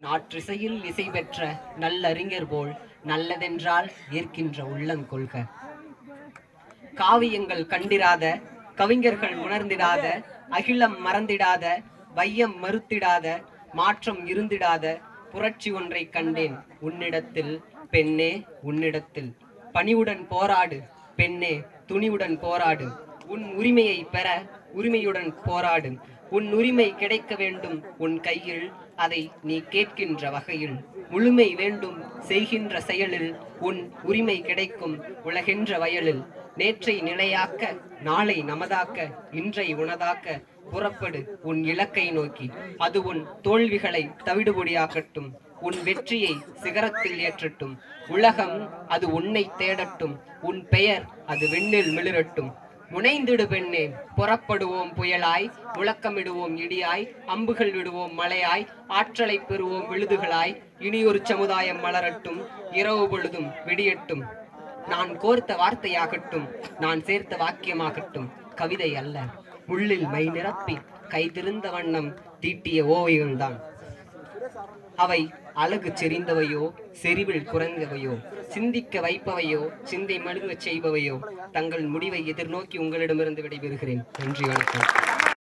நாற்றிசையில் இசை பெற்ற நல்லறிஞர் போல் நல்லதென்றால் ஏற்கின்ற உள்ளம் கொள்க காவியங்கள் கண்டிராத கவிஞர்கள் உணர்ந்திடாத அகிலம் மறந்திடாத வையம் மறுத்திடாத மாற்றம் இருந்திடாத புரட்சி ஒன்றை கண்டேன் உன்னிடத்தில் பெண்ணே உன்னிடத்தில் பணிவுடன் போராடு பெண்ணே துணிவுடன் போராடு உன் உரிமையை பெற உரிமையுடன் போராடு உன் உரிமை கிடைக்க வேண்டும் உன் கையில் அதை நீ கேட்கின்ற வகையில் முழுமை வேண்டும் செய்கின்ற செயலில் உன் உரிமை கிடைக்கும் உலகென்ற வயலில் நேற்றை நிலையாக்க நாளை நமதாக்க இன்றை உனதாக்க புறப்படு உன் இலக்கை நோக்கி அது உன் தோல்விகளை தவிடுபொடியாக்கட்டும் உன் வெற்றியை சிகரத்தில் ஏற்றட்டும் உலகம் அது உன்னை தேடட்டும் உன் பெயர் அது விண்ணில் மிளிரட்டும் முனைந்திடு பெண்ணே புறப்படுவோம் புயலாய் முழக்கமிடுவோம் இடியாய் அம்புகள் விடுவோம் மலையாய் ஆற்றலை பெறுவோம் விழுதுகளாய் இனியொரு சமுதாயம் மலரட்டும் இரவு பொழுதும் விடியட்டும் நான் கோர்த்த வார்த்தையாகட்டும் நான் சேர்த்த வாக்கியமாகட்டும் கவிதை அல்ல முள்ளில் மை நிரப்பி கைதிருந்த வண்ணம் தீட்டிய ஓவியம்தான் அவை அழகு செறிந்தவையோ செறிவில் குறைந்தவையோ சிந்திக்க வைப்பவையோ சிந்தை மழுங்கச் செய்பவையோ தங்கள் முடிவை எதிர்நோக்கி உங்களிடமிருந்து விடைபெறுகிறேன் நன்றி வணக்கம்